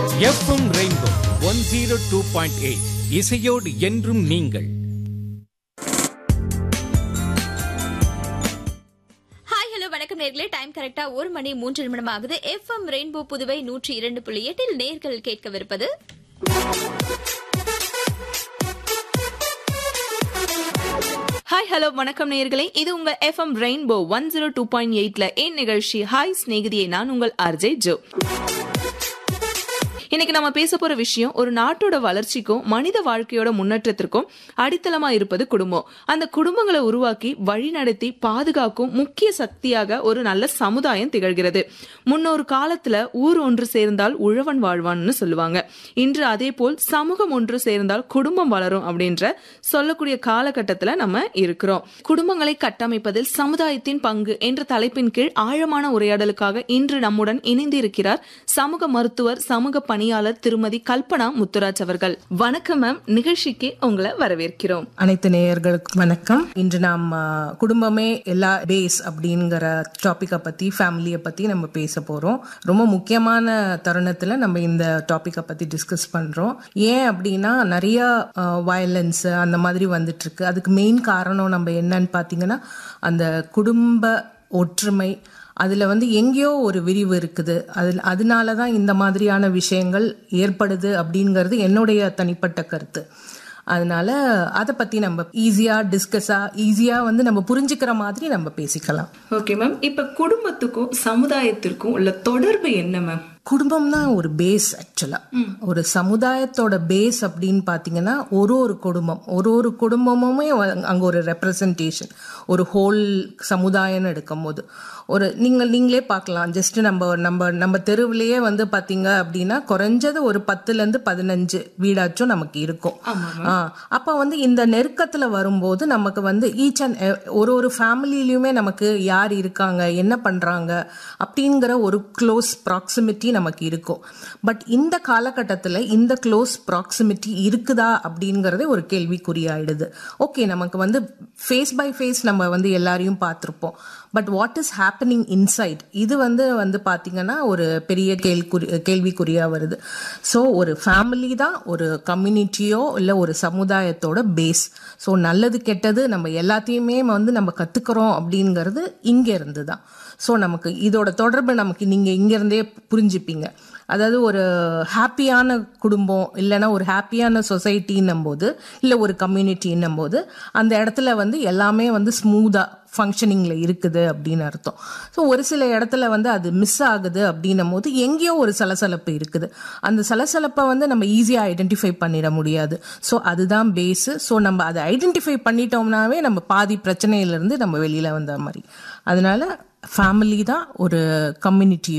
FM rainbow one zero two point eight இசையோடு என்றும் நீங்கள் ஹாய் ஹலோ வணக்கம் நேர்களே டைம் கரெக்டா ஒரு மணி மூன்று நிமிடம் ஆகுது எஃப்எம் ரெயின்போ புதுவை நூற்றி இரண்டு புள்ளி எட்டில் நேர்கள் கேட்கவிருப்பது ஹாய் ஹலோ வணக்கம் நேயர்களே இது உங்க FM rainbow one zero two point எயிட்ல என் நிகழ்ச்சி ஹாய் ஸ்நேகிதியை நான் உங்கள் ஆர்ஜே ஜோ இன்னைக்கு நம்ம பேச போற விஷயம் ஒரு நாட்டோட வளர்ச்சிக்கும் மனித வாழ்க்கையோட முன்னேற்றத்திற்கும் அடித்தளமா இருப்பது குடும்பம் அந்த குடும்பங்களை உருவாக்கி வழிநடத்தி பாதுகாக்கும் முக்கிய சக்தியாக ஒரு நல்ல சமுதாயம் திகழ்கிறது முன்னொரு காலத்துல ஊர் ஒன்று சேர்ந்தால் உழவன் வாழ்வான்னு சொல்லுவாங்க இன்று அதே போல் சமூகம் ஒன்று சேர்ந்தால் குடும்பம் வளரும் அப்படின்ற சொல்லக்கூடிய காலகட்டத்துல நம்ம இருக்கிறோம் குடும்பங்களை கட்டமைப்பதில் சமுதாயத்தின் பங்கு என்ற தலைப்பின் கீழ் ஆழமான உரையாடலுக்காக இன்று நம்முடன் இணைந்து இருக்கிறார் சமூக மருத்துவர் சமூக பணியாளர் திருமதி கல்பனா முத்துராஜ் அவர்கள் வணக்கம் மேம் நிகழ்ச்சிக்கு உங்களை வரவேற்கிறோம் அனைத்து நேயர்களுக்கு வணக்கம் இன்று நாம் ஆ, குடும்பமே எல்லா பேஸ் அப்படிங்கிற டாபிக்கை பத்தி ஃபேமிலியை பத்தி நம்ம பேச போறோம் ரொம்ப முக்கியமான தருணத்துல நம்ம இந்த டாபிக்கை பத்தி டிஸ்கஸ் பண்றோம் ஏன் அப்படின்னா நிறைய வயலன்ஸ் அந்த மாதிரி வந்துட்டு இருக்கு அதுக்கு மெயின் காரணம் நம்ம என்னன்னு பாத்தீங்கன்னா அந்த குடும்ப ஒற்றுமை அதில் வந்து எங்கேயோ ஒரு விரிவு இருக்குது அதில் அதனால தான் இந்த மாதிரியான விஷயங்கள் ஏற்படுது அப்படிங்கிறது என்னுடைய தனிப்பட்ட கருத்து அதனால அதை பற்றி நம்ம ஈஸியாக டிஸ்கஸாக ஈஸியாக வந்து நம்ம புரிஞ்சுக்கிற மாதிரி நம்ம பேசிக்கலாம் ஓகே மேம் இப்ப குடும்பத்துக்கும் சமுதாயத்திற்கும் உள்ள தொடர்பு என்ன மேம் குடும்பம் தான் ஒரு பேஸ் ஆக்சுவலா ஒரு சமுதாயத்தோட பேஸ் அப்படின்னு பாத்தீங்கன்னா ஒரு ஒரு குடும்பம் ஒரு ஒரு குடும்பமுமே வ- அங்க ஒரு ரெப்ரசன்டேஷன் ஒரு ஹோல் சமுதாயம்னு எடுக்கும்போது ஒரு நீங்கள் நீங்களே பார்க்கலாம் ஜஸ்ட் நம்ம நம்ம நம்ம தெருவிலேயே வந்து பாத்தீங்க அப்படின்னா குறைஞ்சது ஒரு பத்துல இருந்து பதினஞ்சு வீடாச்சும் நமக்கு இருக்கும் ஆ, அப்ப வந்து இந்த நெருக்கத்துல வரும்போது நமக்கு வந்து ஈச் அண்ட் ஒரு ஒரு ஃபேமிலியிலயுமே நமக்கு யார் இருக்காங்க என்ன பண்றாங்க அப்படிங்கிற ஒரு க்ளோஸ் ப்ராக்சிமிட்டி நமக்கு இருக்கும் பட் இந்த காலகட்டத்தில் இந்த க்ளோஸ் ப்ராக்சிமிட்டி இருக்குதா அப்படிங்கறதே ஒரு கேள்விக்குறியாயிடுது ஓகே நமக்கு வந்து ஃபேஸ் பை ஃபேஸ் நம்ம வந்து எல்லாரையும் பார்த்துருப்போம் but what is happening inside இது வந்து வந்து பார்த்தீங்கன்னா ஒரு பெரிய கேள்விக்குறி கேள்விக்குறியா வருது ஸோ ஒரு ஃபேமிலி தான் ஒரு கம்யூனிட்டியோ இல்லை ஒரு சமுதாயத்தோட பேஸ் ஸோ நல்லது கெட்டது நம்ம எல்லாத்தையுமே வந்து நம்ம கற்றுக்குறோம் அப்படிங்கிறது இங்கே இருந்து தான் ஸோ நமக்கு இதோட தொடர்பு நமக்கு நீங்கள் இங்கேருந்தே புரிஞ்சுப்பீங்க அதாவது ஒரு ஹாப்பியான குடும்பம் இல்லைன்னா ஒரு ஹாப்பியான சொசைட்டின்னும் போது இல்லை ஒரு கம்யூனிட்டின்னும் போது அந்த இடத்துல வந்து எல்லாமே வந்து ஸ்மூத்தாக ஃபங்க்ஷனிங்கில் இருக்குது அப்படின்னு அர்த்தம் ஸோ ஒரு சில இடத்துல வந்து அது மிஸ் ஆகுது அப்படின்னும் போது எங்கேயோ ஒரு சலசலப்பு இருக்குது அந்த சலசலப்பை வந்து நம்ம ஈஸியாக ஐடென்டிஃபை பண்ணிட முடியாது ஸோ அதுதான் பேஸு ஸோ நம்ம அதை ஐடென்டிஃபை பண்ணிட்டோம்னாவே நம்ம பாதி பிரச்சனையிலேருந்து நம்ம வெளியில் வந்த மாதிரி அதனால ஃபேமிலி தான் ஒரு கம்யூனிட்டி